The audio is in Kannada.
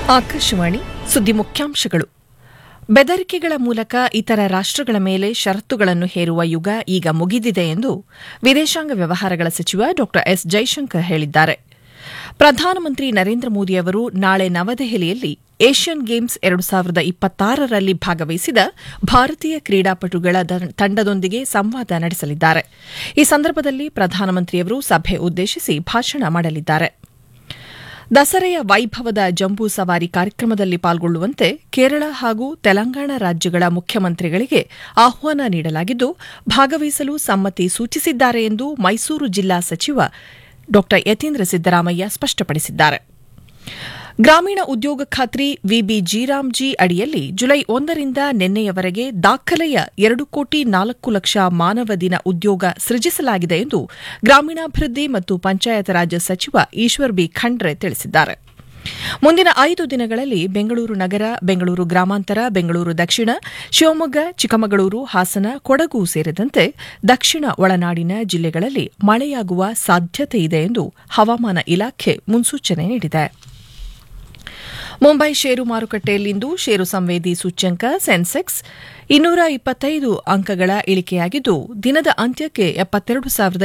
ಆಕಾಶವಾಣಿ ಸುದ್ದಿ ಮುಖ್ಯಾಂಶಗಳು ಬೆದರಿಕೆಗಳ ಮೂಲಕ ಇತರ ರಾಷ್ಟ್ರಗಳ ಮೇಲೆ ಷರತ್ತುಗಳನ್ನು ಹೇರುವ ಯುಗ ಈಗ ಮುಗಿದಿದೆ ಎಂದು ವಿದೇಶಾಂಗ ವ್ಯವಹಾರಗಳ ಸಚಿವ ಡಾ ಎಸ್ ಜೈಶಂಕರ್ ಹೇಳಿದ್ದಾರೆ ಪ್ರಧಾನಮಂತ್ರಿ ನರೇಂದ್ರ ಮೋದಿ ಅವರು ನಾಳೆ ನವದೆಹಲಿಯಲ್ಲಿ ಏಷ್ಯನ್ ಗೇಮ್ಸ್ ಎರಡು ಸಾವಿರದ ಇಪ್ಪತ್ತಾರರಲ್ಲಿ ಭಾಗವಹಿಸಿದ ಭಾರತೀಯ ಕ್ರೀಡಾಪಟುಗಳ ದ- ತಂಡದೊಂದಿಗೆ ಸಂವಾದ ನಡೆಸಲಿದ್ದಾರೆ ಈ ಸಂದರ್ಭದಲ್ಲಿ ಪ್ರಧಾನಮಂತ್ರಿಯವರು ಸಭೆ ಉದ್ದೇಶಿಸಿ ಭಾಷಣ ಮಾಡಲಿದ್ದಾರೆ ದಸರೆಯ ವೈಭವದ ಜಂಬೂ ಸವಾರಿ ಕಾರ್ಯಕ್ರಮದಲ್ಲಿ ಪಾಲ್ಗೊಳ್ಳುವಂತೆ ಕೇರಳ ಹಾಗೂ ತೆಲಂಗಾಣ ರಾಜ್ಯಗಳ ಮುಖ್ಯಮಂತ್ರಿಗಳಿಗೆ ಆಹ್ವಾನ ನೀಡಲಾಗಿದ್ದು ಭಾಗವಹಿಸಲು ಸಮ್ಮತಿ ಸೂಚಿಸಿದ್ದಾರೆ ಎಂದು ಮೈಸೂರು ಜಿಲ್ಲಾ ಸಚಿವ ಡಾ ಯತೀಂದ್ರ ಸಿದ್ದರಾಮಯ್ಯ ಸ್ಪಷ್ಟಪಡಿಸಿದ್ದಾರೆ ಗ್ರಾಮೀಣ ಉದ್ಯೋಗ ಖಾತ್ರಿ ವಿಬಿ ಜೀರಾಮ್ಜಿ ಅಡಿಯಲ್ಲಿ ಜುಲೈ ಒಂದರಿಂದ ನಿನ್ನೆಯವರೆಗೆ ದಾಖಲೆಯ ಎರಡು ಕೋಟಿ ನಾಲ್ಕು ಲಕ್ಷ ಮಾನವ ದಿನ ಉದ್ಯೋಗ ಸೃಜಿಸಲಾಗಿದೆ ಎಂದು ಗ್ರಾಮೀಣಾಭಿವೃದ್ಧಿ ಮತ್ತು ಪಂಚಾಯತ್ ರಾಜ್ ಸಚಿವ ಈಶ್ವರ್ ಬಿ ಖಂಡ್ರೆ ತಿಳಿಸಿದ್ದಾರೆ ಮುಂದಿನ ಐದು ದಿನಗಳಲ್ಲಿ ಬೆಂಗಳೂರು ನಗರ ಬೆಂಗಳೂರು ಗ್ರಾಮಾಂತರ ಬೆಂಗಳೂರು ದಕ್ಷಿಣ ಶಿವಮೊಗ್ಗ ಚಿಕ್ಕಮಗಳೂರು ಹಾಸನ ಕೊಡಗು ಸೇರಿದಂತೆ ದಕ್ಷಿಣ ಒಳನಾಡಿನ ಜಿಲ್ಲೆಗಳಲ್ಲಿ ಮಳೆಯಾಗುವ ಸಾಧ್ಯತೆಯಿದೆ ಎಂದು ಹವಾಮಾನ ಇಲಾಖೆ ಮುನ್ಸೂಚನೆ ನೀಡಿದೆ ಮುಂಬೈ ಷೇರು ಮಾರುಕಟ್ಟೆಯಲ್ಲಿಂದು ಷೇರು ಸಂವೇದಿ ಸೂಚ್ಯಂಕ ಸೆನ್ಸೆಕ್ಸ್ ಇನ್ನೂರ ಇಪ್ಪತ್ತೈದು ಅಂಕಗಳ ಇಳಿಕೆಯಾಗಿದ್ದು ದಿನದ ಅಂತ್ಯಕ್ಕೆ ಎಪ್ಪತ್ತೆರಡು ಸಾವಿರದ